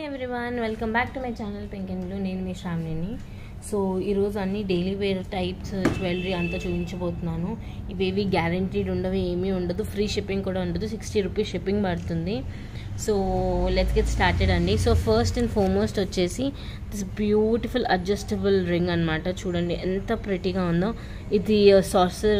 everyone welcome back to my channel pink and blue నేను మీ శ్రావణిని so ఈరోజు అన్ని డైలీ వేర్ టైప్స్ జ్యువెలరీ అంతా చూపించబోతున్నాను ఇవేవి గ్యారంటీడ్ ఉండవు ఏమీ ఉండదు ఫ్రీ షిప్పింగ్ కూడా ఉండదు సిక్స్టీ రూపీస్ షిప్పింగ్ పడుతుంది సో లెట్స్ గెట్ స్టార్టెడ్ అండి సో ఫస్ట్ అండ్ ఫార్మోస్ట్ వచ్చేసి దిస్ బ్యూటిఫుల్ అడ్జస్టబుల్ రింగ్ అనమాట చూడండి ఎంత ప్రెటీగా ఉందో ఇది saucer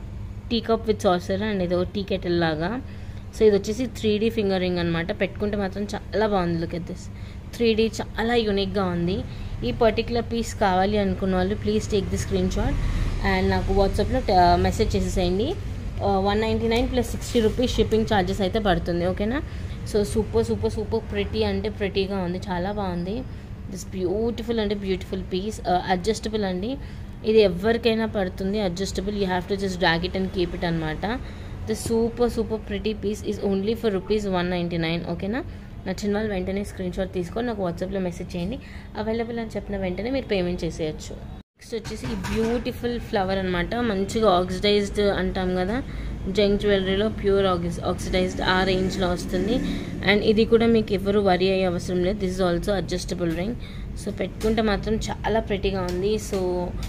tea cup with saucer and ఏదో టీ కెటిల్ లాగా సో ఇది వచ్చేసి త్రీ డీ ఫింగర్ రింగ్ అనమాట పెట్టుకుంటే మాత్రం చాలా బాగుంది look at this three D చాలా యూనిక్గా ఉంది ఈ పర్టికులర్ పీస్ కావాలి అనుకున్న వాళ్ళు please take the screen shot and నాకు వాట్సాప్లో మెసేజ్ చేసేసేయండి one ninety nine plus sixty rupees shipping charges అయితే పడుతుంది ఓకేనా so super super super pretty అంటే ప్రెటీగా ఉంది చాలా బాగుంది దిస్ బ్యూటిఫుల్ అంటే బ్యూటిఫుల్ పీస్ అడ్జస్టబుల్ అండి ఇది ఎవరికైనా పడుతుంది adjustable you have to just drag it and keep it అనమాట the super super pretty piece is only for rupees one ninety nine ఓకేనా నచ్చిన వాళ్ళు వెంటనే స్క్రీన్ షాట్ తీసుకొని నాకు వాట్సాప్లో మెసేజ్ చేయండి అవైలబుల్ అని చెప్పిన వెంటనే మీరు పేమెంట్ చేసేయచ్చు నెక్స్ట్ వచ్చేసి ఈ బ్యూటిఫుల్ ఫ్లవర్ అనమాట మంచిగా ఆక్సిడైజ్డ్ అంటాం కదా జంక్ జ్యువెలరీలో ప్యూర్ ఆక్సి ఆక్సిడైజ్డ్ ఆ రేంజ్లో వస్తుంది అండ్ ఇది కూడా మీకు ఎవరు వరి అయ్యే అవసరం లేదు this is also adjustable ring so పెట్టుకుంటే మాత్రం చాలా ప్రెటీగా ఉంది సో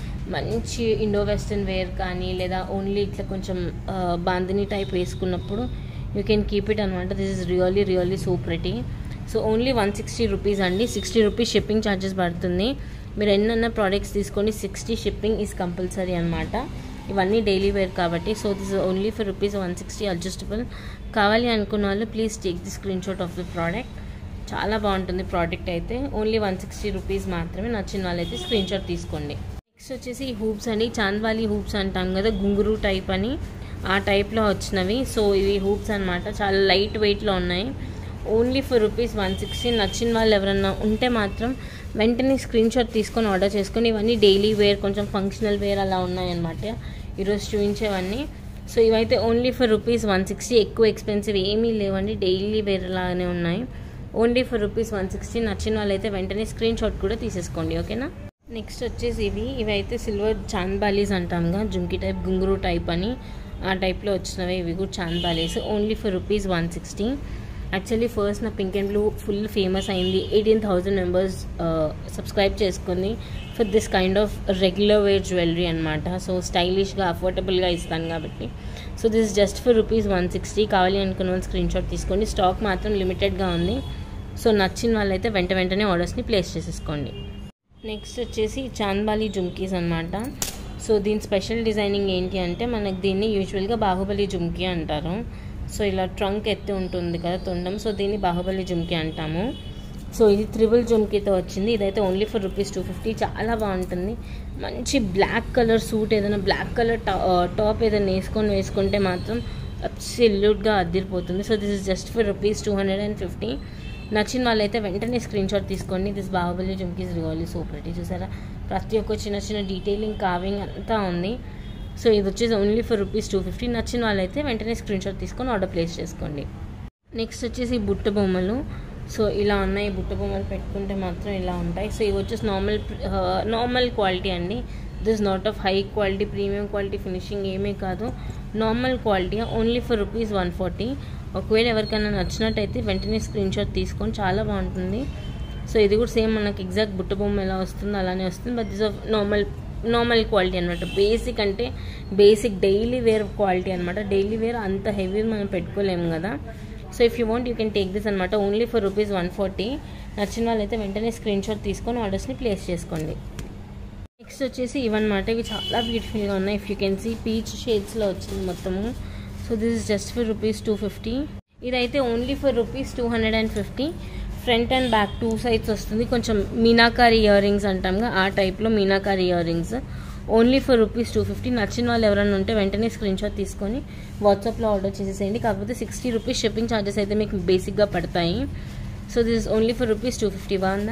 మంచి ఇండో వెస్ట్రన్ వేర్ కానీ లేదా ఓన్లీ ఇట్లా కొంచెం బాందిని టైప్ వేసుకున్నప్పుడు యూ కెన్ కీప్ ఇట్ అనమాట this is really really so pretty so only one sixty rupees అండి సిక్స్టీ రూపీస్ షిప్పింగ్ ఛార్జెస్ పడుతుంది మీరు ఎన్నన్న ప్రోడక్ట్స్ తీసుకోండి సిక్స్టీ షిప్పింగ్ ఈజ్ కంపల్సరీ అనమాట ఇవన్నీ డైలీ వేర్ కాబట్టి so this only for rupees one sixty adjustable కావాలి అనుకున్న వాళ్ళు please take the screen shot of the product చాలా బాగుంటుంది ప్రోడక్ట్ అయితే ఓన్లీ వన్ సిక్స్టీ రూపీస్ మాత్రమే నచ్చిన వాళ్ళైతే స్క్రీన్ షాట్ తీసుకోండి నెక్స్ట్ వచ్చేసి ఈ హూప్స్ అండి చాంద్వాలి హూప్స్ అంటాం కదా గుంగురు టైప్ అని ఆ టైప్లో వచ్చినవి సో ఇవి హూప్స్ అనమాట చాలా లైట్ వెయిట్లో ఉన్నాయి only for rupees one sixty నచ్చిన వాళ్ళు ఎవరన్నా ఉంటే మాత్రం వెంటనే స్క్రీన్ షాట్ తీసుకొని ఆర్డర్ చేసుకొని ఇవన్నీ డైలీ వేర్ కొంచెం ఫంక్షనల్ వేర్ అలా ఉన్నాయన్నమాట ఈరోజు చూపించేవన్నీ సో ఇవైతే only for rupees one sixty ఎక్కువ ఎక్స్పెన్సివ్ ఏమీ లేవండి డైలీ వేర్ లాగానే ఉన్నాయి only for rupees one sixty నచ్చిన వాళ్ళైతే వెంటనే స్క్రీన్ షాట్ కూడా తీసేసుకోండి ఓకేనా నెక్స్ట్ వచ్చేసి ఇవి ఇవి అయితే సిల్వర్ చాంద్బాలీస్ అంటాంగా జుంకి టైప్ గుంగురు టైప్ అని ఆ టైప్లో వచ్చినవి ఇవి కూడా chandbalis only for rupees one sixty actually first నా pink and blue full famous అయింది ఎయిటీన్ థౌజండ్ మెంబర్స్ సబ్స్క్రైబ్ చేసుకుంది for this kind of regular wear jewellery అనమాట సో స్టైలిష్గా అఫోర్డబుల్గా ఇస్తాను కాబట్టి so this just for rupees one sixty కావాలి అనుకున్న వాళ్ళు స్క్రీన్ షాట్ తీసుకోండి స్టాక్ మాత్రం లిమిటెడ్గా ఉంది సో నచ్చిన వాళ్ళైతే వెంట వెంటనే ఆర్డర్స్ని ప్లేస్ చేసేసుకోండి నెక్స్ట్ వచ్చేసి చాంద్బాలి జుమ్కీస్ అనమాట సో దీని స్పెషల్ డిజైనింగ్ ఏంటి అంటే మనకు దీన్ని యూజువల్గా బాహుబలి జుమ్కీ అంటారు సో ఇలా ట్రంక్ ఎత్తి ఉంటుంది కదా తొండం సో దీన్ని బాహుబలి జుమ్కీ అంటాము సో ఇది త్రిబుల్ జుమ్కీతో వచ్చింది ఇదైతే only for rupees two fifty చాలా బాగుంటుంది మంచి బ్లాక్ కలర్ సూట్ ఏదైనా బ్లాక్ కలర్ టాప్ ఏదైనా వేసుకొని వేసుకుంటే మాత్రం అబ్సల్యూట్గా అద్దరిపోతుంది so this is just for rupees two hundred and fifty నచ్చిన వాళ్ళైతే వెంటనే స్క్రీన్ షాట్ తీసుకోండి this Baahubali jhumkis really super చూసారా ప్రతి ఒక్క చిన్న చిన్న డీటెయిలింగ్ కావింగ్ అంతా ఉంది సో ఇది వచ్చేసి only for rupees two fifty నచ్చిన వాళ్ళైతే వెంటనే స్క్రీన్ షాట్ తీసుకొని ఆర్డర్ ప్లేస్ చేసుకోండి నెక్స్ట్ వచ్చేసి బుట్ట బొమ్మలు సో ఇలా ఉన్నాయి బుట్ట బొమ్మలు పెట్టుకుంటే మాత్రం ఇలా ఉంటాయి సో ఇవి వచ్చేసి నార్మల్ నార్మల్ క్వాలిటీ అండి this not of high quality premium quality finishing ఏమీ కాదు normal quality only for rupees one forty ఒకవేళ ఎవరికైనా నచ్చినట్టయితే వెంటనే స్క్రీన్ షాట్ తీసుకొని చాలా బాగుంటుంది సో ఇది కూడా సేమ్ మనకి ఎగ్జాక్ట్ బుట్ట బొమ్మ ఎలా వస్తుందో అలానే వస్తుంది but this of normal normal quality అనమాట బేసిక్ అంటే బేసిక్ డైలీ వేర్ క్వాలిటీ అనమాట డైలీ వేర్ అంత హెవీ మనం పెట్టుకోలేము కదా so if you want you can take this అనమాట only for rupees one forty నచ్చిన వాళ్ళైతే వెంటనే స్క్రీన్ షాట్ తీసుకొని ఆర్డర్స్ని ప్లేస్ చేసుకోండి నెక్స్ట్ వచ్చేసి ఇవన్నమాట ఇవి చాలా బ్యూటిఫుల్గా ఉన్నాయి if you can see peach షేడ్స్లో వచ్చింది మొత్తము so this is just for rupees two fifty ఇదైతే only for rupees two hundred and fifty front and back two sides వస్తుంది కొంచెం మీనాకారి ఇయర్ రింగ్స్ అంటాంగా ఆ టైప్లో meenakari earrings only for rupees two fifty నచ్చిన వాళ్ళు ఎవరైనా ఉంటే వెంటనే స్క్రీన్ షాట్ తీసుకొని వాట్సాప్లో ఆర్డర్ చేసేసేయండి కాకపోతే సిక్స్టీ రూపీస్ షిప్పింగ్ ఛార్జెస్ అయితే మీకు బేసిక్గా పడతాయి so this is only for rupees two fifty బాగుందా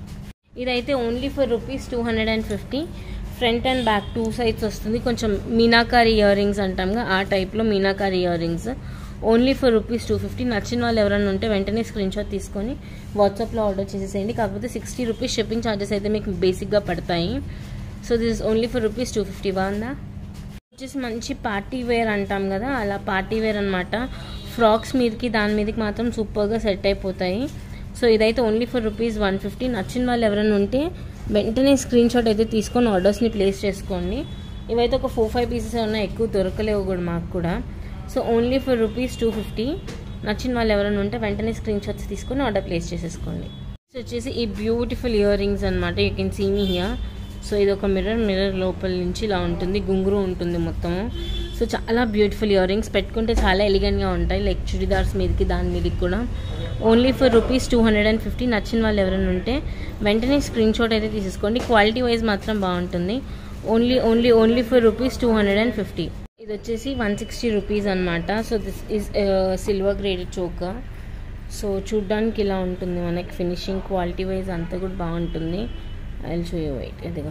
ఇదైతే only for rupees two hundred and fifty front and back two sides వస్తుంది కొంచెం మీనాకారి ఇయర్ రింగ్స్ అంటాంగా ఆ టైప్లో meenakari earrings only for rupees two fifty నచ్చిన వాళ్ళు ఎవరైనా ఉంటే వెంటనే స్క్రీన్ షాట్ తీసుకొని వాట్సాప్లో ఆర్డర్ చేసేసేయండి కాకపోతే సిక్స్టీ రూపీస్ షిప్పింగ్ ఛార్జెస్ అయితే మీకు బేసిక్గా పడతాయి so this is only for rupees two fifty బాగుందా వచ్చేసి మంచి పార్టీ వేర్ అంటాం కదా అలా పార్టీ వేర్ అనమాట ఫ్రాక్స్ మీదకి దాని మీదకి మాత్రం సూపర్గా సెట్ అయిపోతాయి సో ఇదైతే only for rupees one fifty నచ్చిన వాళ్ళు ఎవరైనా ఉంటే వెంటనే స్క్రీన్ షాట్ అయితే తీసుకొని ఆర్డర్స్ని ప్లేస్ చేసుకోండి ఇవైతే ఒక ఫోర్ ఫైవ్ పీసెస్ ఉన్నాయి ఎక్కువ దొరకలేవు కూడా మాకు కూడా so only for rupees two fifty నచ్చిన వాళ్ళు ఎవరైనా ఉంటే వెంటనే స్క్రీన్ షాట్స్ తీసుకొని ఆర్డర్ ప్లేస్ చేసేసుకోండి సో వచ్చేసి ఈ బ్యూటిఫుల్ ఇయర్ రింగ్స్ అనమాట you can see me here so ఇది ఒక మిర్రర్ మిర్రర్ లోపల నుంచి ఇలా ఉంటుంది గుంగురు ఉంటుంది మొత్తము సో చాలా బ్యూటిఫుల్ ఇయర్ రింగ్స్ పెట్టుకుంటే చాలా ఎలిగెంట్గా ఉంటాయి లైక్ చుడిదార్స్ మీదకి దాని మీదకి కూడా only for rupees two hundred and fifty నచ్చిన వాళ్ళు ఎవరైనా ఉంటే వెంటనే స్క్రీన్ షాట్ అయితే తీసేసుకోండి క్వాలిటీ వైజ్ మాత్రం బాగుంటుంది only only only for rupees two hundred and fifty ఇది వచ్చేసి వన్ సిక్స్టీ రూపీస్ అనమాట so this is silver graded choker so చూడ్డానికి ఇలా ఉంటుంది మనకి ఫినిషింగ్ క్వాలిటీ వైజ్ అంతా కూడా బాగుంటుంది ఐ షో యూ వెయిట్ ఇదిగా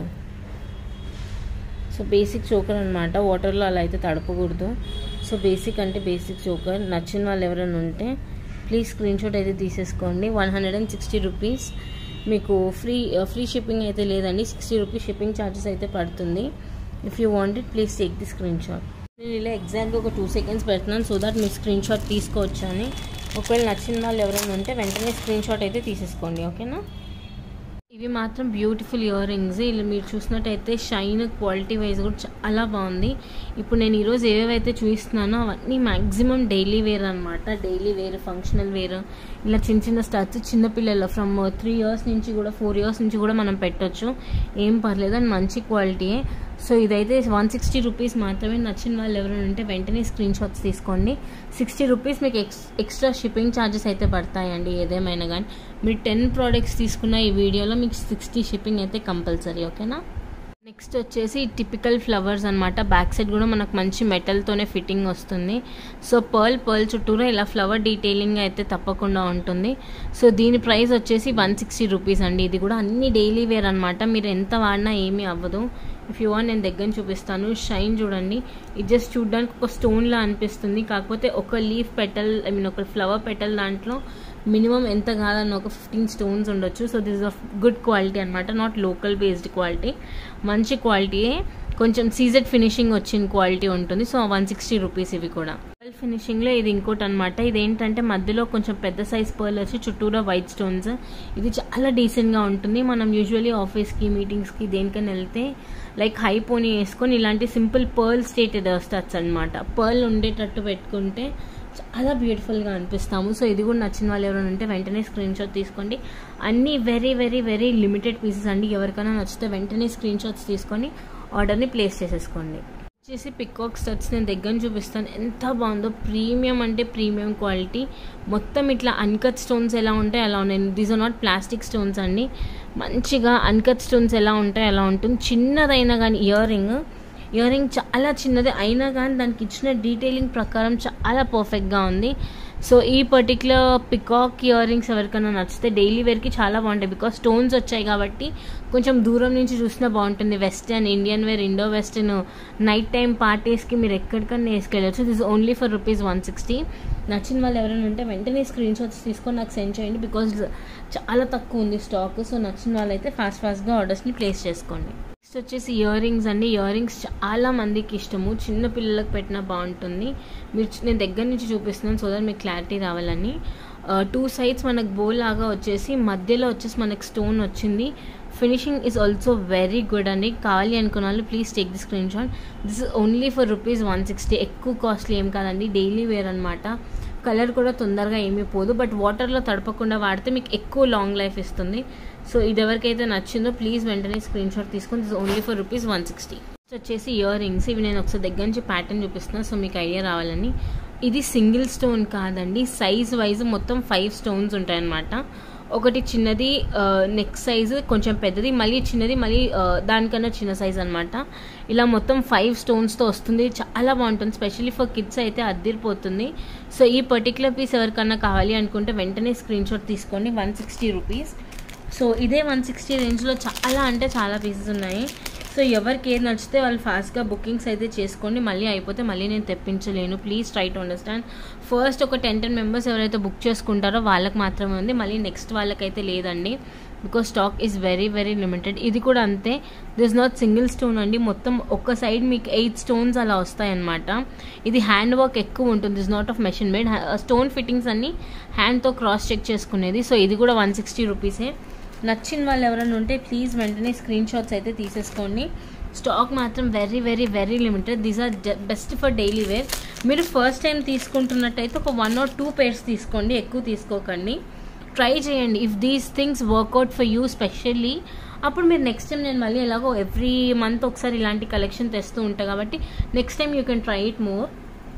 సో బేసిక్ చోకర్ అనమాట వాటర్లో అలా అయితే తడపకూడదు సో బేసిక్ అంటే బేసిక్ చోకర్ నచ్చిన వాళ్ళు ఎవరైనా ఉంటే ప్లీజ్ స్క్రీన్ షాట్ అయితే తీసేసుకోండి one hundred and sixty rupees మీకు ఫ్రీ ఫ్రీ షిప్పింగ్ అయితే లేదండి సిక్స్టీ రూపీస్ షిప్పింగ్ ఛార్జెస్ అయితే పడుతుంది if you want it please take the screen shot నేను ఇలా ఎగ్జాక్ట్గా ఒక టూ సెకండ్స్ పెడుతున్నాను సో దట్ మీ స్క్రీన్ షాట్ తీసుకోవచ్చు అని ఒకవేళ నచ్చిన వాళ్ళు ఎవరైనా ఉంటే వెంటనే స్క్రీన్ షాట్ అయితే తీసేసుకోండి ఓకేనా ఇవి మాత్రం బ్యూటిఫుల్ ఇయర్ రింగ్స్ ఇలా మీరు చూసినట్టయితే షైన్ క్వాలిటీ వైజ్ కూడా చాలా బాగుంది ఇప్పుడు నేను ఈరోజు ఏవేవైతే చూపిస్తున్నానో అవన్నీ మ్యాక్సిమం డైలీ వేర్ అనమాట డైలీ వేర్ ఫంక్షనల్ వేర్ ఇలా చిన్న చిన్న స్టడ్స్ చిన్నపిల్లలు ఫ్రమ్ త్రీ ఇయర్స్ నుంచి కూడా ఫోర్ ఇయర్స్ నుంచి కూడా మనం పెట్టొచ్చు ఏం పర్లేదు అండ్ మంచి క్వాలిటీయే సో ఇదైతే వన్ సిక్స్టీ రూపీస్ మాత్రమే నచ్చిన వాళ్ళు ఎవరైనా ఉంటే వెంటనే స్క్రీన్ షాట్స్ తీసుకోండి సిక్స్టీ రూపీస్ మీకు ఎక్స్ ఎక్స్ట్రా షిప్పింగ్ ఛార్జెస్ అయితే పడతాయండి ఏదేమైనా కానీ మీరు టెన్ ప్రోడక్ట్స్ తీసుకున్న ఈ వీడియోలో మీకు సిక్స్టీ షిప్పింగ్ అయితే కంపల్సరీ ఓకేనా నెక్స్ట్ వచ్చేసి టిపికల్ ఫ్లవర్స్ అనమాట బ్యాక్ సైడ్ కూడా మనకు మంచి మెటల్తోనే ఫిట్టింగ్ వస్తుంది సో పర్ల్ పర్ల్ చుట్టూరా ఇలా ఫ్లవర్ డీటెయిలింగ్ అయితే తప్పకుండా ఉంటుంది సో దీని ప్రైస్ వచ్చేసి వన్ సిక్స్టీ రూపీస్ అండి ఇది కూడా అన్ని డైలీ వేర్ అనమాట మీరు ఎంత వాడినా ఏమీ అవ్వదు ఇఫ్ యూ వాన్ నేను దగ్గర చూపిస్తాను షైన్ చూడండి ఇది జస్ట్ చూడడానికి ఒక స్టోన్లా అనిపిస్తుంది కాకపోతే ఒక లీఫ్ పెటల్ ఐ మీన్ ఒక ఫ్లవర్ పెటల్ దాంట్లో మినిమం ఎంత కాదన్న ఒక ఫిఫ్టీన్ స్టోన్స్ ఉండొచ్చు so this of good quality అనమాట నాట్ లోకల్ బేస్డ్ క్వాలిటీ మంచి క్వాలిటీయే కొంచెం సీజెడ్ ఫినిషింగ్ వచ్చిన క్వాలిటీ ఉంటుంది సో వన్ సిక్స్టీ రూపీస్ ఇవి కూడా పర్ల్ ఫినిషింగ్లో ఇది ఇంకోటి అనమాట ఇది ఏంటంటే మధ్యలో కొంచెం పెద్ద సైజ్ పర్ల్ వచ్చి చుట్టూరా వైట్ స్టోన్స్ ఇది చాలా డీసెంట్గా ఉంటుంది మనం యూజువలీ ఆఫీస్కి మీటింగ్స్కి దేనికైనా వెళ్తే లైక్ హై పోనీ వేసుకొని ఇలాంటి సింపుల్ పర్ల్ స్టేటెడ్ స్టడ్స్ అనమాట పర్ల్ ఉండేటట్టు పెట్టుకుంటే చాలా బ్యూటిఫుల్గా అనిపిస్తాము సో ఇది కూడా నచ్చిన వాళ్ళు ఎవరైనా ఉంటే వెంటనే స్క్రీన్ షాట్ తీసుకోండి అన్నీ very very very limited pieces అండి ఎవరికైనా నచ్చితే వెంటనే స్క్రీన్ షాట్స్ తీసుకొని ఆర్డర్ని ప్లేస్ చేసేసుకోండి వచ్చేసి పికాక్ స్టడ్స్ నేను దగ్గర చూపిస్తాను ఎంత బాగుందో ప్రీమియం అంటే ప్రీమియం క్వాలిటీ మొత్తం ఇట్లా అన్కట్ స్టోన్స్ ఎలా ఉంటాయి అలా ఉన్నాయి these are not plastic stones అండి మంచిగా అన్కట్ స్టోన్స్ ఎలా ఉంటాయి అలా ఉంటుంది చిన్నదైనా కానీ ఇయర్ రింగ్ ఇయర్ రింగ్ చాలా చిన్నది అయినా కానీ దానికి ఇచ్చిన డీటెయిలింగ్ ప్రకారం చాలా పర్ఫెక్ట్గా ఉంది సో ఈ పర్టికులర్ పికాక్ ఇయర్ రింగ్స్ ఎవరికైనా నచ్చితే డైలీ వేర్కి చాలా బాగుంటాయి బికాస్ స్టోన్స్ వచ్చాయి కాబట్టి కొంచెం దూరం నుంచి చూసినా బాగుంటుంది western Indian wear Indo western night time పార్టీస్కి మీరు ఎక్కడికన్నా వేసుకెళ్ళచ్చు this only for rupees one sixty నచ్చిన వాళ్ళు ఎవరైనా ఉంటే వెంటనే స్క్రీన్ షాట్స్ తీసుకొని నాకు సెండ్ చేయండి బికాజ్ చాలా తక్కువ ఉంది స్టాక్ సో నచ్చిన వాళ్ళైతే ఫాస్ట్ ఫాస్ట్గా ఆర్డర్స్ని ప్లేస్ చేసుకోండి నెక్స్ట్ వచ్చేసి ఇయర్ రింగ్స్ అండి ఇయర్ రింగ్స్ చాలా మందికి ఇష్టము చిన్న పిల్లలకు పెట్టినా బాగుంటుంది మీరు నేను దగ్గర నుంచి చూపిస్తున్నాను సో దట్ మీకు క్లారిటీ రావాలని టూ సైడ్స్ మనకు బోల్ లాగా వచ్చేసి మధ్యలో వచ్చేసి మనకు స్టోన్ వచ్చింది finishing is also very good అండి కావాలి అనుకున్న వాళ్ళు please take the screen shot this is only for rupees one sixty ఎక్కువ కాస్ట్లీ ఏం కాదండి డైలీ వేర్ అనమాట కలర్ కూడా తొందరగా ఏమీ పోదు బట్ వాటర్లో తడపకుండా వాడితే మీకు ఎక్కువ లాంగ్ లైఫ్ ఇస్తుంది సో ఇది ఎవరికైతే నచ్చిందో ప్లీజ్ వెంటనే స్క్రీన్ షాట్ తీసుకొని this only for rupees one sixty వచ్చేసి ఇయర్ రింగ్స్ ఇవి నేను ఒకసారి దగ్గర నుంచి ప్యాటర్న్ చూపిస్తున్నాను సో మీకు ఐడియా రావాలని ఇది సింగిల్ స్టోన్ కాదండి సైజ్ వైజ్ మొత్తం ఫైవ్ స్టోన్స్ ఉంటాయన్నమాట ఒకటి చిన్నది నెక్ సైజు కొంచెం పెద్దది మళ్ళీ చిన్నది మళ్ళీ దానికన్నా చిన్న సైజ్ అనమాట ఇలా మొత్తం ఫైవ్ స్టోన్స్తో వస్తుంది చాలా బాగుంటుంది స్పెషల్లీ ఫర్ కిడ్స్ అయితే అద్దిరిపోతుంది సో ఈ పర్టికులర్ పీస్ ఎవరికన్నా కావాలి అనుకుంటే వెంటనే స్క్రీన్ షాట్ తీసుకోండి వన్ సిక్స్టీ రూపీస్ సో ఇదే వన్ సిక్స్టీ రేంజ్లో చాలా అంటే చాలా పీసెస్ ఉన్నాయి సో ఎవరికి ఏది నచ్చితే వాళ్ళు ఫాస్ట్గా బుకింగ్స్ అయితే చేసుకోండి మళ్ళీ అయిపోతే మళ్ళీ నేను తెప్పించలేను please try to understand first ఒక టెన్ టెన్ మెంబర్స్ ఎవరైతే బుక్ చేసుకుంటారో వాళ్ళకి మాత్రమే ఉంది మళ్ళీ నెక్స్ట్ వాళ్ళకైతే లేదండి because stock is very very limited ఇది కూడా అంతే దిస్ నాట్ సింగిల్ స్టోన్ అండి మొత్తం ఒక సైడ్ మీకు ఎయిట్ స్టోన్స్ అలా వస్తాయన్నమాట ఇది హ్యాండ్ వర్క్ ఎక్కువ ఉంటుంది is not of machine made stone fittings అన్ని హ్యాండ్తో క్రాస్ చెక్ చేసుకునేది సో ఇది కూడా వన్ సిక్స్టీ రూపీసే నచ్చిన వాళ్ళు ఎవరైనా ఉంటే ప్లీజ్ వెంటనే స్క్రీన్ షాట్స్ అయితే తీసేసుకోండి స్టాక్ మాత్రం very very very limited these are best for daily wear మీరు ఫస్ట్ టైం తీసుకుంటున్నట్టయితే ఒక వన్ ఆర్ టూ పేర్స్ తీసుకోండి ఎక్కువ తీసుకోకండి ట్రై చేయండి if these things work out for you specially అప్పుడు మీరు నెక్స్ట్ టైం నేను మళ్ళీ ఎలాగో ఎవ్రీ మంత్ ఒకసారి ఇలాంటి కలెక్షన్ తెస్తూ ఉంటాను కాబట్టి next time you can try it more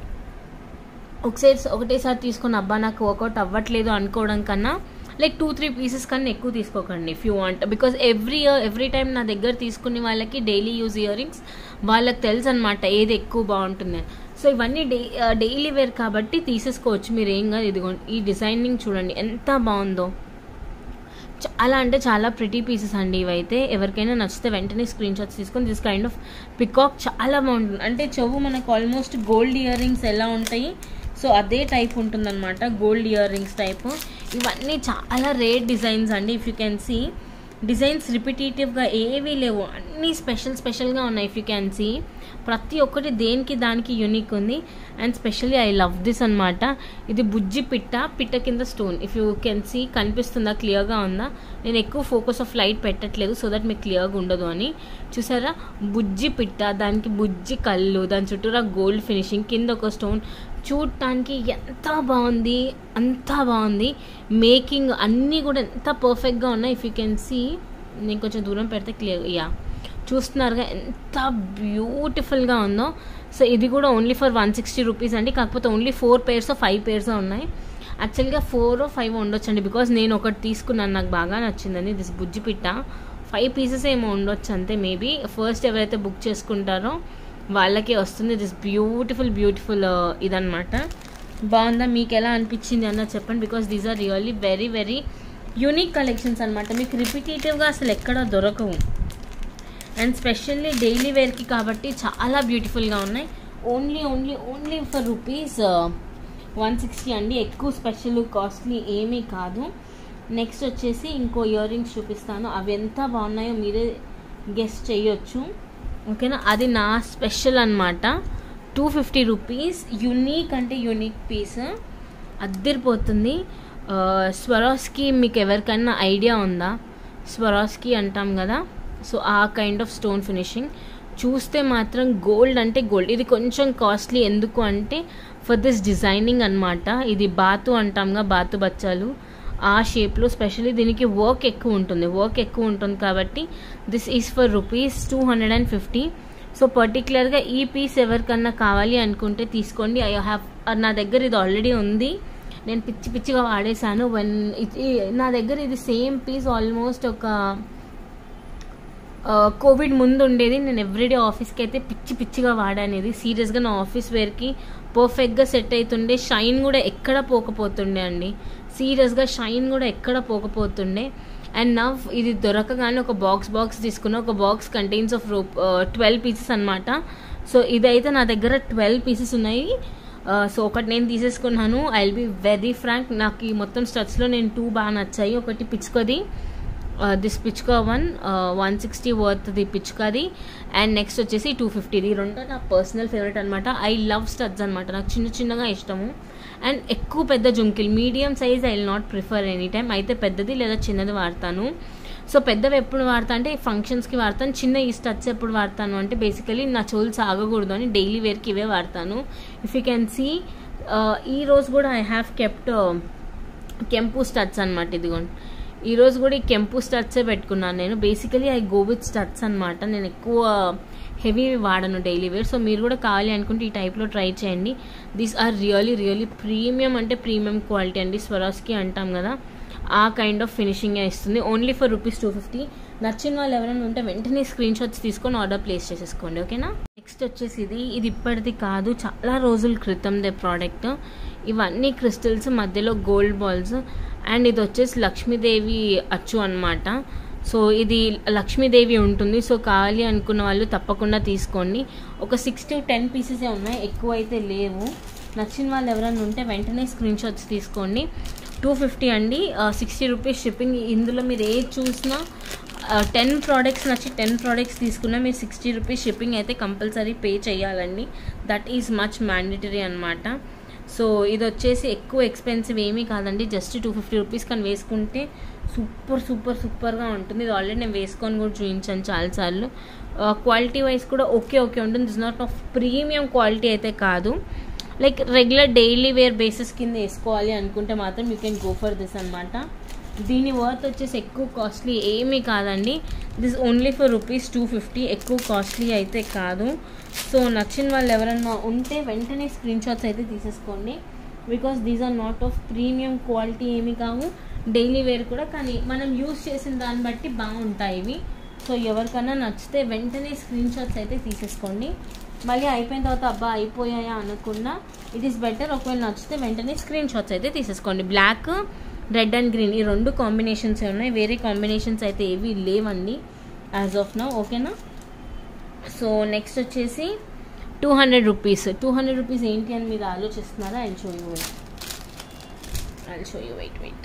ఒకసారి ఒకటేసారి తీసుకుని అబ్బా నాకు వర్కౌట్ అవ్వట్లేదు అనుకోవడం కన్నా లైక్ టూ త్రీ పీసెస్ కన్నా ఎక్కువ తీసుకోకండి if you want because every year every time నా దగ్గర తీసుకునే వాళ్ళకి డైలీ యూజ్ ఇయర్ రింగ్స్ వాళ్ళకి తెలుసు అనమాట ఏది ఎక్కువ బాగుంటుంది సో ఇవన్నీ డే డైలీ వేర్ కాబట్టి తీసేసుకోవచ్చు మీరు ఏం కాదు ఇదిగోండి ఈ డిజైనింగ్ చూడండి ఎంత బాగుందో చాలా అంటే చాలా ప్రిటీ పీసెస్ అండి ఇవైతే ఎవరికైనా నచ్చితే వెంటనే స్క్రీన్ షాట్స్ తీసుకొని దిస్ కైండ్ ఆఫ్ పికాక్ చాలా బాగుంటుంది అంటే చెవు మనకు ఆల్మోస్ట్ గోల్డ్ ఇయర్ రింగ్స్ ఎలా ఉంటాయి సో అదే టైప్ ఉంటుందన్నమాట గోల్డ్ ఇయర్ రింగ్స్ టైప్ ఇవన్నీ చాలా రేర్ డిజైన్స్ అండి if you can see designs రిపిటేటివ్గా ఏవీ లేవు అన్నీ స్పెషల్ స్పెషల్గా ఉన్నాయి ఇఫ్ యూ క్యాన్ సీ ప్రతి ఒక్కటి దేనికి దానికి యూనిక్ ఉంది and specially I love this అనమాట ఇది బుజ్జి పిట్ట పిట్ట కింద stone if you can see కనిపిస్తుందా క్లియర్గా ఉందా నేను ఎక్కువ ఫోకస్ ఆఫ్ లైట్ పెట్టట్లేదు సో దట్ మీకు క్లియర్గా ఉండదు అని చూసారా బుజ్జి పిట్ట దానికి బుజ్జి కళ్ళు దాని చుట్టూరా గోల్డ్ ఫినిషింగ్ కింద ఒక స్టోన్ చూడటానికి ఎంత బాగుంది అంత బాగుంది మేకింగ్ అన్నీ కూడా ఎంత పర్ఫెక్ట్గా ఉన్నాయి ఇఫ్ యూ కెన్ సీ నేను కొంచెం దూరం పెడితే క్లియర్ యా చూస్తున్నారుగా ఎంత బ్యూటిఫుల్గా ఉందో సో ఇది కూడా only for one sixty rupees అండి కాకపోతే only four pairs five pairs ఉన్నాయి యాక్చువల్గా ఫోర్ ఫైవ్ ఉండొచ్చండి బికాస్ నేను ఒకటి తీసుకున్నాను నాకు బాగా నచ్చిందండి దిస్ బుజ్జి పిట్ట ఫైవ్ పీసెస్ ఏమో ఉండొచ్చు అంతే మేబీ ఫస్ట్ ఎవరైతే బుక్ చేసుకుంటారో వాళ్ళకి వస్తుంది దిస్ బ్యూటిఫుల్ బ్యూటిఫుల్ ఇదనమాట బాగుందా మీకు ఎలా అనిపించింది అన్న చెప్పండి because these are really very very unique collections అనమాట మీకు రిపిటేటివ్గా అసలు ఎక్కడ దొరకవు అండ్ స్పెషల్లీ డైలీ వేర్కి కాబట్టి చాలా బ్యూటిఫుల్గా ఉన్నాయి only only only for rupees one sixty అండి ఎక్కువ స్పెషల్ కాస్ట్లీ ఏమీ కాదు నెక్స్ట్ వచ్చేసి ఇంకో ఇయర్ రింగ్స్ చూపిస్తాను అవి ఎంత బాగున్నాయో మీరే గెస్ట్ చేయొచ్చు ఓకేనా అది నా స్పెషల్ అనమాట టూ ఫిఫ్టీ రూపీస్ యునీక్ అంటే యునీక్ పీస్ అద్దరిపోతుంది స్వరాస్కి మీకు ఎవరికైనా ఐడియా ఉందా స్వరాస్కి అంటాం కదా సో ఆ కైండ్ ఆఫ్ స్టోన్ ఫినిషింగ్ చూస్తే మాత్రం గోల్డ్ అంటే గోల్డ్ ఇది కొంచెం కాస్ట్లీ ఎందుకు అంటే ఫర్ దిస్ డిజైనింగ్ అనమాట ఇది బాతు అంటాంగా బాతు బచ్చాలు ఆ షేప్లో స్పెషల్లీ దీనికి వర్క్ ఎక్కువ ఉంటుంది వర్క్ ఎక్కువ ఉంటుంది కాబట్టి this is for rupees two hundred and fifty so పర్టికులర్గా ఈ పీస్ ఎవరికన్నా కావాలి అనుకుంటే తీసుకోండి ఐ హ్యావ్ నా దగ్గర ఇది ఆల్రెడీ ఉంది నేను పిచ్చి పిచ్చిగా వాడేశాను వన్ నా దగ్గర ఇది సేమ్ పీస్ ఆల్మోస్ట్ ఒక కోవిడ్ ముందు ఉండేది నేను ఎవ్రీడే ఆఫీస్కి అయితే పిచ్చి పిచ్చిగా వాడాను ఇది సీరియస్గా నా ఆఫీస్ వేర్కి పర్ఫెక్ట్గా సెట్ అవుతుండే షైన్ కూడా ఎక్కడ పోకపోతుండే అండి సీరియస్గా షైన్ కూడా ఎక్కడ పోకపోతుండే అండ్ నవ్ ఇది దొరకగానే ఒక బాక్స్ బాక్స్ తీసుకున్న ఒక బాక్స్ కంటైన్స్ ఆఫ్ రూప్ ట్వెల్వ్ పీసెస్ అనమాట సో ఇదైతే నా దగ్గర ట్వెల్వ్ పీసెస్ ఉన్నాయి సో ఒకటి నేను తీసేసుకున్నాను I will be very frank నాకు ఈ మొత్తం స్టచ్లో నేను టూ బాగా నచ్చాయి ఒకటి పిచ్చుకది దిస్ పిచ్కా one one sixty worth the పిచ్కాది అండ్ నెక్స్ట్ వచ్చేసి టూ ఫిఫ్టీది రెండు నా పర్సనల్ ఫేవరెట్ అనమాట ఐ లవ్ స్టడ్స్ అనమాట నాకు చిన్న చిన్నగా ఇష్టము అండ్ ఎక్కువ పెద్ద జుంకిల్ medium size I will not prefer any time అయితే పెద్దది లేదా చిన్నది వాడతాను సో పెద్దవి ఎప్పుడు వాడతా అంటే ఫంక్షన్స్కి వాడతాను చిన్న ఈ స్టడ్స్ ఎప్పుడు వాడతాను అంటే బేసికలీ నా చెవులు సాగకూడదు అని డైలీ వేర్కి ఇవే వాడతాను ఇఫ్ యూ కెన్ సీ ఈ రోజు కూడా ఐ హ్యావ్ కెప్ట్ కెంపు స్టడ్స్ అనమాట ఇదిగోండి ఈ రోజు కూడా ఈ కెంపు స్టడ్సే పెట్టుకున్నాను నేను basically I go with studs అనమాట నేను ఎక్కువ హెవీ వాడను డైలీ వేర్ సో మీరు కూడా కావాలి అనుకుంటే ఈ టైప్లో ట్రై చేయండి these are really really premium అంటే ప్రీమియం క్వాలిటీ అండి స్వరాస్కి అంటాం కదా ఆ కైండ్ ఆఫ్ ఫినిషింగ్ ఇస్తుంది only for rupees two fifty నచ్చిన వాళ్ళు ఎవరైనా ఉంటే వెంటనే స్క్రీన్ షాట్స్ తీసుకొని ఆర్డర్ ప్లేస్ చేసేసుకోండి ఓకేనా నెక్స్ట్ వచ్చేసి ఇది ఇది ఇప్పటిది కాదు చాలా రోజుల క్రితం దే ప్రోడక్ట్ ఇవన్నీ క్రిస్టల్స్ మధ్యలో గోల్డ్ బాల్స్ అండ్ ఇది వచ్చేసి లక్ష్మీదేవి అచ్చు అనమాట సో ఇది లక్ష్మీదేవి ఉంటుంది సో కావాలి అనుకున్న వాళ్ళు తప్పకుండా తీసుకోండి ఒక సిక్స్ టు టెన్ పీసెసే ఉన్నాయి ఎక్కువ అయితే లేవు నచ్చిన వాళ్ళు ఎవరైనా ఉంటే వెంటనే స్క్రీన్ షాట్స్ తీసుకోండి టూ ఫిఫ్టీ అండి సిక్స్టీ రూపీస్ షిప్పింగ్ ఇందులో మీరు ఏది చూసినా టెన్ ప్రోడక్ట్స్ నచ్చి టెన్ ప్రోడక్ట్స్ తీసుకున్నా మీరు సిక్స్టీ రూపీస్ షిప్పింగ్ అయితే కంపల్సరీ పే చేయాలండి దట్ ఈజ్ మచ్ మ్యాండటరీ అనమాట సో ఇది వచ్చేసి ఎక్కువ ఎక్స్పెన్సివ్ ఏమీ కాదండి జస్ట్ టూ ఫిఫ్టీ రూపీస్ కానీ వేసుకుంటే సూపర్ సూపర్ సూపర్గా ఉంటుంది ఇది ఆల్రెడీ నేను వేసుకొని కూడా చూపించాను చాలాసార్లు క్వాలిటీ వైజ్ కూడా ఓకే ఓకే ఉంటుంది it's not of premium quality అయితే కాదు like regular daily wear basis కింద వేసుకోవాలి అనుకుంటే మాత్రం you can go for this అనమాట దీని వర్త్ వచ్చేసి ఎక్కువ కాస్ట్లీ ఏమీ కాదండి this only for rupees two fifty ఎక్కువ కాస్ట్లీ అయితే కాదు సో నచ్చిన వాళ్ళు ఎవరన్నా ఉంటే వెంటనే స్క్రీన్ షాట్స్ అయితే తీసేసుకోండి because these are not of premium quality ఏమి కావు డైలీ వేర్ కూడా కానీ మనం యూస్ చేసిన దాన్ని బట్టి బాగుంటాయి ఇవి సో ఎవరికైనా నచ్చితే వెంటనే స్క్రీన్ షాట్స్ అయితే తీసేసుకోండి మళ్ళీ అయిపోయిన తర్వాత అబ్బా అయిపోయాయా అనకుండా ఇట్ ఈస్ బెటర్ ఒకవేళ నచ్చితే వెంటనే స్క్రీన్ షాట్స్ అయితే తీసేసుకోండి బ్లాక్ రెడ్ అండ్ గ్రీన్ ఈ రెండు కాంబినేషన్స్ ఉన్నాయి వేరే కాంబినేషన్స్ అయితే ఏవి లేవండి యాజ్ ఆఫ్ నౌ ఓకేనా సో నెక్స్ట్ వచ్చేసి two hundred rupees two hundred rupees ఏంటి అని మీరు ఆలోచిస్తున్నారా I show you wait I show you wait wait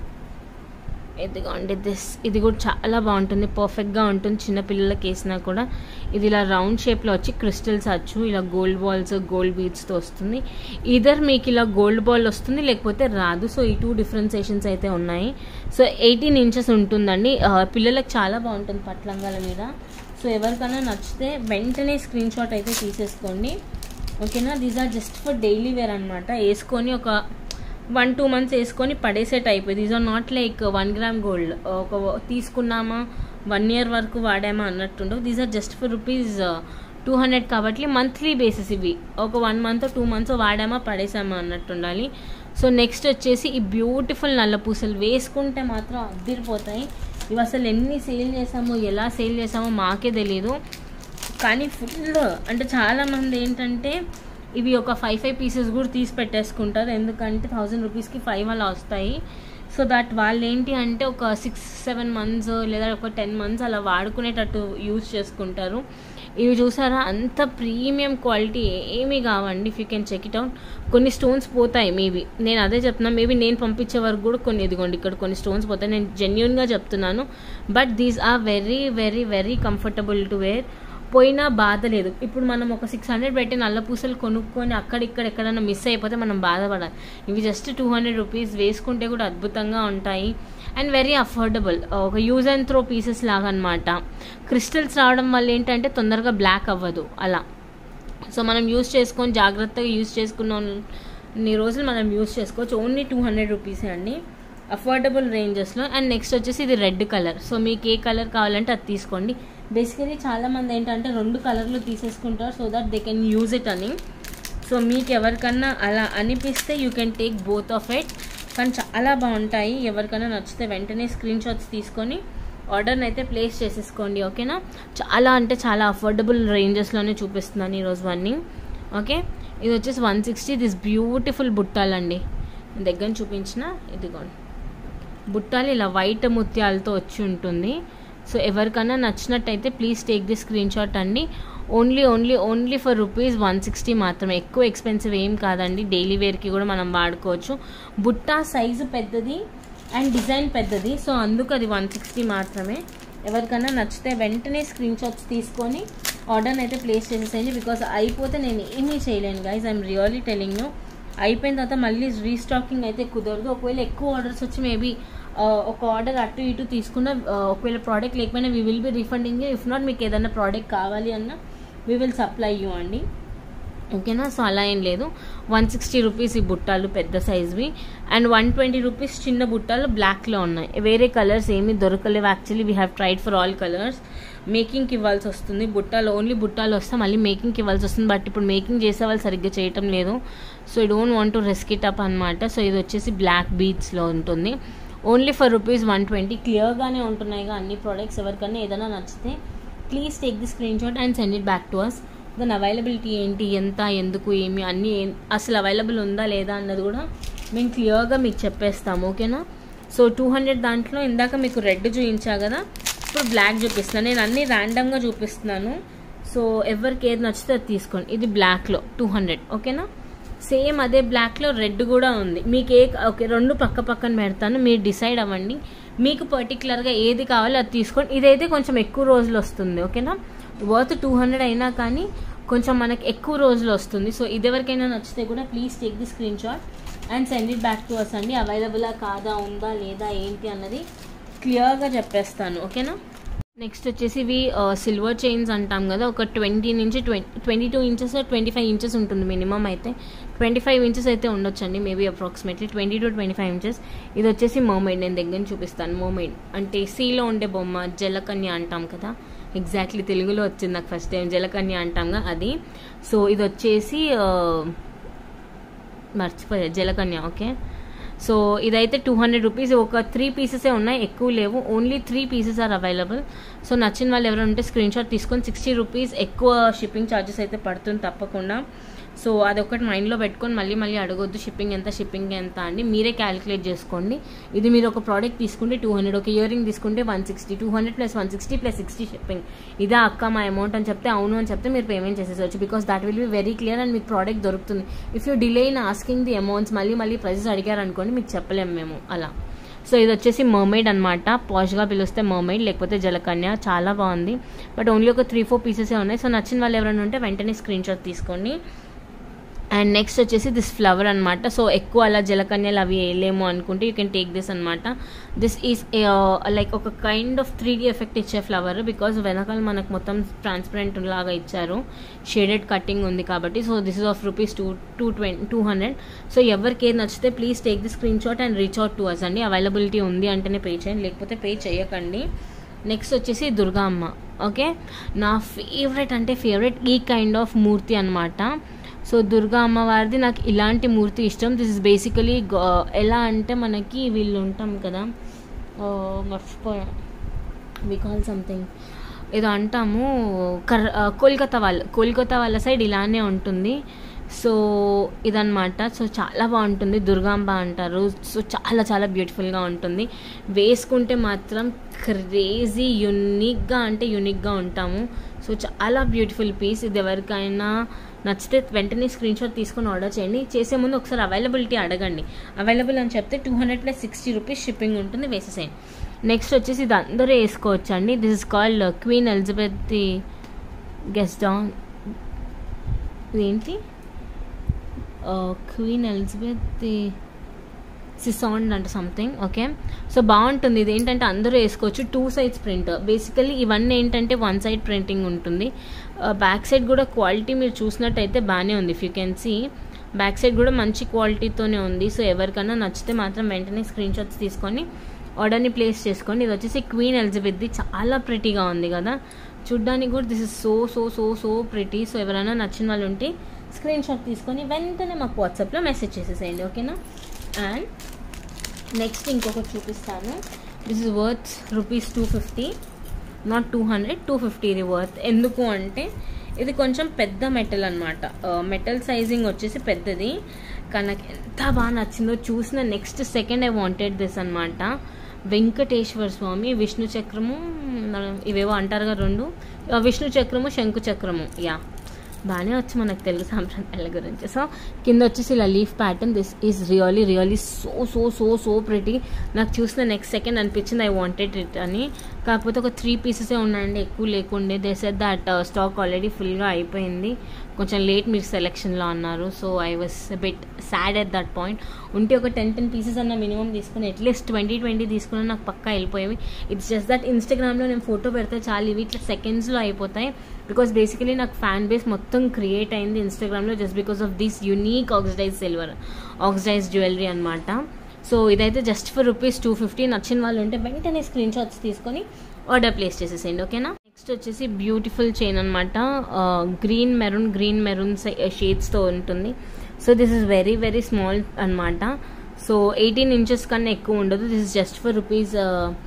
ఇదిగోండి దిస్ ఇది కూడా చాలా బాగుంటుంది పర్ఫెక్ట్గా ఉంటుంది చిన్నపిల్లలకి వేసినా కూడా ఇది ఇలా రౌండ్ షేప్లో వచ్చి క్రిస్టల్స్ వచ్చు ఇలా గోల్డ్ బాల్స్ గోల్డ్ బీడ్స్తో వస్తుంది ఇదర్ మీకు ఇలా గోల్డ్ బాల్ వస్తుంది లేకపోతే రాదు సో ఈ టూ డిఫరెన్సేషన్స్ అయితే ఉన్నాయి సో ఎయిటీన్ ఇంచెస్ ఉంటుందండి పిల్లలకు చాలా బాగుంటుంది పట్లంగాల మీద సో ఎవరికైనా నచ్చితే వెంటనే స్క్రీన్ షాట్ అయితే తీసేసుకోండి ఓకేనా these are just for daily wear అనమాట వేసుకొని ఒక వన్ టూ మంత్స్ వేసుకొని పడేసే type these are not like one gram gold ఒక తీసుకున్నామా వన్ ఇయర్ వరకు వాడామా అన్నట్టుండవు these are just for rupees two hundred కాబట్టి మంత్లీ బేసిస్ ఇవి ఒక వన్ మంత్ టూ మంత్స్ వాడామా పడేసామా అన్నట్టు ఉండాలి సో నెక్స్ట్ వచ్చేసి ఈ బ్యూటిఫుల్ నల్ల పూసలు వేసుకుంటే మాత్రం అద్దరిపోతాయి ఇవి అసలు ఎన్ని సేల్ చేసామో ఎలా సేల్ చేసామో మాకే తెలియదు కానీ ఫుల్ అంటే చాలామంది ఏంటంటే ఇవి ఒక ఫైవ్ ఫైవ్ పీసెస్ కూడా తీసి పెట్టేసుకుంటారు ఎందుకంటే థౌజండ్ రూపీస్కి ఫైవ్ అలా వస్తాయి సో దట్ వాళ్ళు ఏంటి అంటే ఒక సిక్స్ సెవెన్ మంత్స్ లేదా ఒక టెన్ మంత్స్ అలా వాడుకునేటట్టు యూజ్ చేసుకుంటారు ఇవి చూసారా అంత ప్రీమియం క్వాలిటీ ఏమీ కావండి if you can check it out కొన్ని స్టోన్స్ పోతాయి మేబీ నేను అదే చెప్తున్నా మేబీ నేను పంపించే వరకు కూడా కొన్ని ఇదిగోండి ఇక్కడ కొన్ని స్టోన్స్ పోతాయి నేను జెన్యున్గా చెప్తున్నాను but these are very very very comfortable to wear పోయినా బాధ లేదు ఇప్పుడు మనం ఒక సిక్స్ హండ్రెడ్ పెట్టి నల్ల పూసలు కొనుక్కొని అక్కడిక్కడ ఎక్కడైనా మిస్ అయిపోతే మనం బాధపడాలి ఇవి జస్ట్ టూ హండ్రెడ్ రూపీస్ వేసుకుంటే కూడా అద్భుతంగా ఉంటాయి అండ్ వెరీ అఫోర్డబుల్ ఒక యూజ్ అండ్ త్రో పీసెస్ లాగా అనమాట క్రిస్టల్స్ రావడం వల్ల ఏంటంటే తొందరగా బ్లాక్ అవ్వదు అలా సో మనం యూజ్ చేసుకొని జాగ్రత్తగా యూజ్ చేసుకున్న ఇన్ని రోజులు మనం యూజ్ చేసుకోవచ్చు ఓన్లీ టూ హండ్రెడ్ రూపీసే అండి అఫోర్డబుల్ రేంజెస్లో అండ్ నెక్స్ట్ వచ్చేసి ఇది రెడ్ కలర్ సో మీకు ఏ కలర్ కావాలంటే అది తీసుకోండి బేసికలీ చాలామంది ఏంటంటే రెండు కలర్లు తీసేసుకుంటారు so that they can use it అని సో మీకు ఎవరికన్నా అలా అనిపిస్తే you can take both of it కానీ చాలా బాగుంటాయి ఎవరికైనా నచ్చితే వెంటనే స్క్రీన్ షాట్స్ తీసుకొని ఆర్డర్ని అయితే ప్లేస్ చేసేసుకోండి ఓకేనా చాలా అంటే చాలా అఫోర్డబుల్ రేంజెస్లోనే చూపిస్తున్నాను ఈరోజు అన్నీ ఓకే ఇది వచ్చేసి వన్ సిక్స్టీ దిస్ బ్యూటిఫుల్ బుట్టాలండి దగ్గర చూపించిన ఇదిగోండి బుట్టాలు ఇలా వైట్ ముత్యాలతో వచ్చి ఉంటుంది సో ఎవరికైనా నచ్చినట్టయితే please take the screen shot అండి only only only for rupees one sixty మాత్రమే ఎక్కువ ఎక్స్పెన్సివ్ ఏం కాదండి డైలీ వేర్కి కూడా మనం వాడుకోవచ్చు బుట్ట సైజు పెద్దది అండ్ డిజైన్ పెద్దది సో అందుకు అది వన్ సిక్స్టీ మాత్రమే ఎవరికైనా నచ్చితే వెంటనే స్క్రీన్ షాట్స్ తీసుకొని ఆర్డర్ని అయితే ప్లేస్ చేసేసేయండి బికాస్ అయిపోతే నేను ఏమీ చేయలేను guys I'm really telling you అయిపోయిన తర్వాత మళ్ళీ రీస్టాకింగ్ అయితే కుదరదు ఒకవేళ ఎక్కువ ఆర్డర్స్ వచ్చి మేబీ ఒక ఆర్డర్ అటు ఇటు తీసుకున్న ఒకవేళ ప్రోడక్ట్ లేకపోయినా we will be refunding if not మీకు ఏదైనా ప్రోడక్ట్ కావాలి అన్నా వీ విల్ సప్లై యూ అండి ఓకేనా సో అలా ఏం లేదు వన్ సిక్స్టీ రూపీస్ ఈ బుట్టాలు పెద్ద సైజ్వి అండ్ వన్ ట్వంటీ రూపీస్ చిన్న బుట్టాలు బ్లాక్లో ఉన్నాయి వేరే కలర్స్ ఏమీ దొరకలేవు actually we have tried for all colours మేకింగ్కి ఇవ్వాల్సి వస్తుంది బుట్టాలు ఓన్లీ బుట్టాలు వస్తే మళ్ళీ మేకింగ్కి ఇవ్వాల్సి వస్తుంది బట్ ఇప్పుడు మేకింగ్ చేసే వాళ్ళు సరిగ్గా చేయటం లేదు so I don't want to risk it up అనమాట సో ఇది వచ్చేసి బ్లాక్ బీట్స్లో ఉంటుంది only for rupees one twenty క్లియర్గానే ఉంటున్నాయి అన్ని ప్రోడక్ట్స్ ఎవరికైనా ఏదైనా నచ్చితే please take the screen shot and send it back to us దాని అవైలబిలిటీ ఏంటి ఎంత ఎందుకు ఏమి అన్నీ అసలు అవైలబుల్ ఉందా లేదా అన్నది కూడా మేము క్లియర్గా మీకు చెప్పేస్తాము ఓకేనా సో టూ హండ్రెడ్ దాంట్లో ఇందాక మీకు రెడ్ చూపించా కదా ఇప్పుడు బ్లాక్ చూపిస్తున్నాను నేను అన్ని ర్యాండమ్గా చూపిస్తున్నాను సో ఎవరికి ఏది నచ్చితే అది తీసుకోండి ఇది బ్లాక్లో టూ హండ్రెడ్ ఓకేనా సేమ్ అదే బ్లాక్లో రెడ్ కూడా ఉంది మీకు ఏ ఓకే రెండు పక్క పక్కన పెడతాను మీరు డిసైడ్ అవ్వండి మీకు పర్టికులర్గా ఏది కావాలో అది తీసుకోండి ఇదైతే కొంచెం ఎక్కువ రోజులు వస్తుంది ఓకేనా వర్త్ టూ హండ్రెడ్ అయినా కానీ కొంచెం మనకి ఎక్కువ రోజులు వస్తుంది సో ఇది ఎవరికైనా నచ్చితే కూడా please take the screen shot and send it back to us అండి అవైలబులా కాదా ఉందా లేదా ఏంటి అన్నది క్లియర్గా చెప్పేస్తాను ఓకేనా నెక్స్ట్ వచ్చేసి ఇవి సిల్వర్ చైన్స్ అంటాం కదా ఒక ట్వంటీ నుంచి twenty twenty two inches twenty five inches ఉంటుంది మినిమం అయితే ట్వంటీ ఫైవ్ ఇంచెస్ అయితే ఉండొచ్చండి maybe approximately twenty to twenty five inches ఇది వచ్చేసి మోమైడ్ నేను దగ్గర నుంచి చూపిస్తాను మోమైడ్ అంటే సీలో ఉండే బొమ్మ జలకన్య అంటాం కదా ఎగ్జాక్ట్లీ తెలుగులో వచ్చింది నాకు ఫస్ట్ టైం జలకన్య అంటాంగా అది సో ఇది వచ్చేసి మర్చిపోయా జలకన్య ఓకే సో ఇదైతే టూ హండ్రెడ్ రూపీస్ ఒక త్రీ పీసెసే ఉన్నాయి ఎక్కువ లేవు only three pieces are available so నచ్చిన వాళ్ళు ఎవరైనా ఉంటే స్క్రీన్ షాట్ తీసుకొని సిక్స్టీ రూపీస్ ఎక్కువ షిప్పింగ్ ఛార్జెస్ అయితే పడుతుంది తప్పకుండా సో అదొకటి మైండ్లో పెట్టుకొని మళ్ళీ మళ్ళీ అడగొద్దు షిప్పింగ్ ఎంత షిప్పింగ్ ఎంత అండి మీరే క్యాలిక్యులేట్ చేసుకోండి ఇది మీరు ఒక ప్రోడక్ట్ తీసుకుంటే టూ హండ్రెడ్ ఒక ఇయర్ రింగ్ తీసుకుంటే one sixty two hundred plus one sixty plus sixty shipping ఇదే అక్క మా అమౌంట్ అని చెప్తే అవును అని చెప్తే మీరు పేమెంట్ చేసేసచ్చు because that will be very clear and మీకు ప్రోడక్ట్ దొరుకుతుంది if you delay in asking the amounts మళ్ళీ మళ్ళీ ప్రైజెస్ అడిగారు అనుకోండి మీకు చెప్పలేము మేము అలా సో ఇది వచ్చేసి మర్మైడ్ అనమాట పాష్గా పిలిస్తే మర్మైడ్ లేకపోతే జలకన్య చాలా బాగుంది బట్ ఓన్లీ ఒక త్రీ ఫోర్ పీసెసే ఉన్నాయి సో నచ్చిన వాళ్ళు ఎవరైనా ఉంటే వెంటనే స్క్రీన్ షాట్ తీసుకోండి అండ్ నెక్స్ట్ వచ్చేసి దిస్ ఫ్లవర్ అనమాట సో ఎక్కువ అలా జలకన్యలు అవి వేయలేము అనుకుంటే యూ కెన్ టేక్ దిస్ అనమాట దిస్ ఈస్ లైక్ ఒక kind of three D effect ఇచ్చే ఫ్లవర్ బికాజ్ వెనకాల మనకు మొత్తం ట్రాన్స్పరెంట్ లాగా ఇచ్చారు షేడెడ్ కటింగ్ ఉంది కాబట్టి so this is of rupees two two twenty two hundred so ఎవరికి ఏది నచ్చితే please take the screen shot and reach out to us అండి అవైలబిలిటీ ఉంది అంటేనే పే చేయండి లేకపోతే పే చేయకండి నెక్స్ట్ వచ్చేసి దుర్గా అమ్మ ఓకే నా ఫేవరెట్ అంటే ఫేవరెట్ ఈ కైండ్ ఆఫ్ మూర్తి అనమాట సో దుర్గా అమ్మవారిది నాకు ఇలాంటి మూర్తి ఇష్టం దిస్ ఇస్ బేసికలీ ఎలా అంటే మనకి వీళ్ళు ఉంటాం కదా మర్చిపోయా వి కాల్ సంథింగ్ ఏదో అంటాము కర్ కోల్కతా వాళ్ళు కోల్కతా వాళ్ళ సైడ్ ఇలానే ఉంటుంది సో ఇదనమాట సో చాలా బాగుంటుంది దుర్గాంబ అంటారు సో చాలా చాలా బ్యూటిఫుల్గా ఉంటుంది వేసుకుంటే మాత్రం క్రేజీ యునిక్గా అంటే యునిక్గా ఉంటాము సో చాలా బ్యూటిఫుల్ పీస్ ఇది ఎవరికైనా నచ్చితే వెంటనే స్క్రీన్ షాట్ తీసుకొని ఆర్డర్ చేయండి చేసే ముందు ఒకసారి అవైలబిలిటీ అడగండి అవైలబుల్ అని చెప్తే two hundred plus sixty rupees shipping ఉంటుంది వేసేసేయండి నెక్స్ట్ వచ్చేసి ఇది అందరూ వేసుకోవచ్చు అండి this is called Queen Elizabeth the guest down ఇదేంటి క్వీన్ ఎలిజబెత్ ది సిసాండ్ అంటే సంథింగ్ ఓకే సో బాగుంటుంది ఇది ఏంటంటే అందరూ వేసుకోవచ్చు టూ సైడ్స్ ప్రింట్ బేసికలీ ఇవన్నీ ఏంటంటే వన్ సైడ్ ప్రింటింగ్ ఉంటుంది బ్యాక్ సైడ్ కూడా క్వాలిటీ మీరు చూసినట్టయితే బాగానే ఉంది if you can see back side కూడా మంచి క్వాలిటీతోనే ఉంది సో ఎవరికైనా నచ్చితే మాత్రం వెంటనే స్క్రీన్ షాట్స్ తీసుకొని ఆర్డర్ని ప్లేస్ చేసుకోండి ఇది వచ్చేసి క్వీన్ ఎలిజబెత్ది చాలా ప్రిటీగా ఉంది కదా చూడ్డానికి కూడా this is so so so so pretty so ఎవరైనా నచ్చిన వాళ్ళు ఉంటే స్క్రీన్ షాట్ తీసుకొని వెంటనే మాకు వాట్సాప్లో మెసేజ్ చేసేసేయండి ఓకేనా అండ్ నెక్స్ట్ ఇంకొకటి చూపిస్తాను this is worth rupees two fifty not two hundred two fifty ఇది వర్త్ ఎందుకు అంటే ఇది కొంచెం పెద్ద మెటల్ అనమాట మెటల్ సైజింగ్ వచ్చేసి పెద్దది కానీ నాకు ఎంత బాగా నచ్చిందో చూసిన next second I wanted this అనమాట వెంకటేశ్వర స్వామి విష్ణు చక్రము ఇవేవో అంటారు కదా రెండు విష్ణు చక్రము శంకు చక్రము యా బాగానే వచ్చి మనకు తెలుగు సాంప్రదాయాల గురించి సో కింద వచ్చేసి ఇలా leaf pattern this is really really so so so so pretty నాకు చూసిన నెక్స్ట్ సెకండ్ అనిపించింది ఐ వాంటెడ్ ఇట్ అని కాకపోతే ఒక త్రీ పీసెసే ఉన్నాయండి ఎక్కువ లేకుండే they set that stock already ఫుల్గా అయిపోయింది కొంచెం లేట్ మీరు సెలెక్షన్లో అన్నారు so I was bit sad at that point ఉంటే ఒక టెన్ టెన్ పీసెస్ అన్న మినిమం తీసుకుని అట్లీస్ట్ ట్వంటీ ట్వంటీ తీసుకుని నాకు పక్కా వెళ్ళిపోయేవి ఇట్స్ జస్ట్ దట్ ఇన్స్టాగ్రామ్లో నేను ఫోటో పెడితే చాలు ఇవి ఇట్లా సెకండ్స్లో అయిపోతాయి బికాస్ బేసికలీ నాకు ఫ్యాన్ బేస్ మొత్తం క్రియేట్ అయింది ఇన్స్టాగ్రామ్లో just because of this unique oxidise silver oxidise jewellery అనమాట సో ఇదైతే just for rupees two fifty నచ్చిన వాళ్ళు ఉంటే వెంటనే స్క్రీన్ షాట్స్ తీసుకొని ఆర్డర్ ప్లేస్ చేసేసేయండి ఓకేనా నెక్స్ట్ వచ్చేసి బ్యూటిఫుల్ చైన్ అనమాట గ్రీన్ మెరూన్ గ్రీన్ మెరూన్ షేడ్స్తో ఉంటుంది so this is very very small అనమాట సో ఎయిటీన్ ఇంచెస్ కన్నా ఎక్కువ ఉండదు this is just for rupees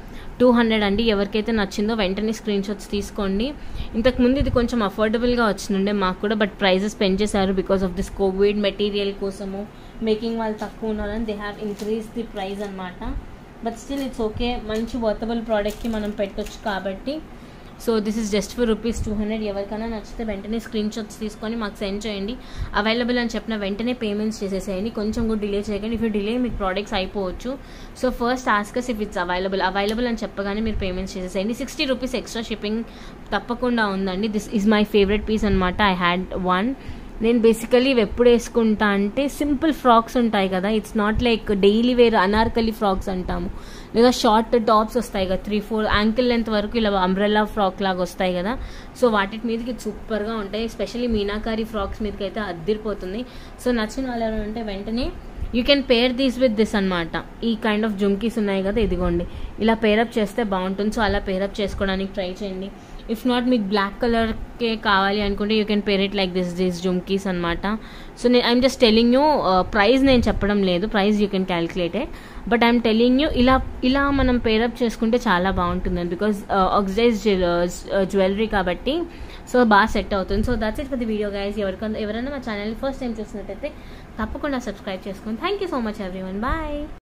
two hundred అండి ఎవరికైతే నచ్చిందో వెంటనే స్క్రీన్ షాట్స్ తీసుకోండి ఇంతకుముందు ఇది కొంచెం అఫోర్డబుల్గా వచ్చినుండే మాకు కూడా బట్ ప్రైజెస్ పెంచేశారు because of this covid material కోసము మేకింగ్ వాళ్ళు తక్కువ ఉన్నారని they have increase the price అనమాట బట్ స్టిల్ ఇట్స్ ఓకే మంచి వర్తబుల్ ప్రోడక్ట్కి మనం పెట్టొచ్చు కాబట్టి so this is just for rupees two hundred ఎవరికైనా నచ్చితే వెంటనే స్క్రీన్ షాట్స్ తీసుకొని మాకు సెండ్ చేయండి అవైలబుల్ అని చెప్పిన వెంటనే పేమెంట్స్ చేసేసేయండి కొంచెం కూడా డిలే చేయకండి ఇఫ్ డిలే మీకు ప్రోడక్ట్స్ అయిపోవచ్చు so first ask us if it's available available అని చెప్పగానే మీరు పేమెంట్స్ చేసేసేయండి సిక్స్టీ రూపీస్ ఎక్స్ట్రా షిప్పింగ్ తప్పకుండా ఉందండి this is my favourite piece అనమాట ఐ హ్యాడ్ వన్ నేను బేసికలీ ఇవి ఎప్పుడు వేసుకుంటా అంటే సింపుల్ ఫ్రాక్స్ ఉంటాయి కదా it's not like daily wear Anarkali frocks అంటాము లేదా షార్ట్ టాప్స్ వస్తాయి కదా త్రీ ఫోర్ యాంకిల్ లెంత్ వరకు ఇలా అంబ్రెల్లా ఫ్రాక్ లాగా వస్తాయి కదా సో వాటి మీదకి సూపర్గా ఉంటాయి ఎస్పెషల్లీ మీనాకారి ఫ్రాక్స్ మీదకి అయితే అద్దిరిపోతుంది సో నచ్చిన వాళ్ళు ఎవరైనా ఉంటే వెంటనే you can pair these with this అనమాట ఈ కైండ్ ఆఫ్ జుమ్కీస్ ఉన్నాయి కదా ఇదిగోండి ఇలా పేరప్ చేస్తే బాగుంటుంది సో అలా పేరప్ చేసుకోవడానికి ట్రై చేయండి ఇఫ్ నాట్ మీకు బ్లాక్ కలర్కే కావాలి అనుకుంటే you can pair it like this this jhumkis అనమాట సో నేను I'm just telling you price నేను చెప్పడం లేదు price you can calculated but I'm telling you ఇలా ఇలా మనం పేరప్ చేసుకుంటే చాలా బాగుంటుంది బికాజ్ ఆక్సిడైజ్ జ్యువెలరీ కాబట్టి సో బాగా సెట్ అవుతుంది so that's it for the video guys ఎవరికైనా ఎవరైనా మా ఛానల్ ఫస్ట్ టైం చూసినట్టయితే తప్పకుండా సబ్స్క్రైబ్ చేసుకోండి thank you so much everyone bye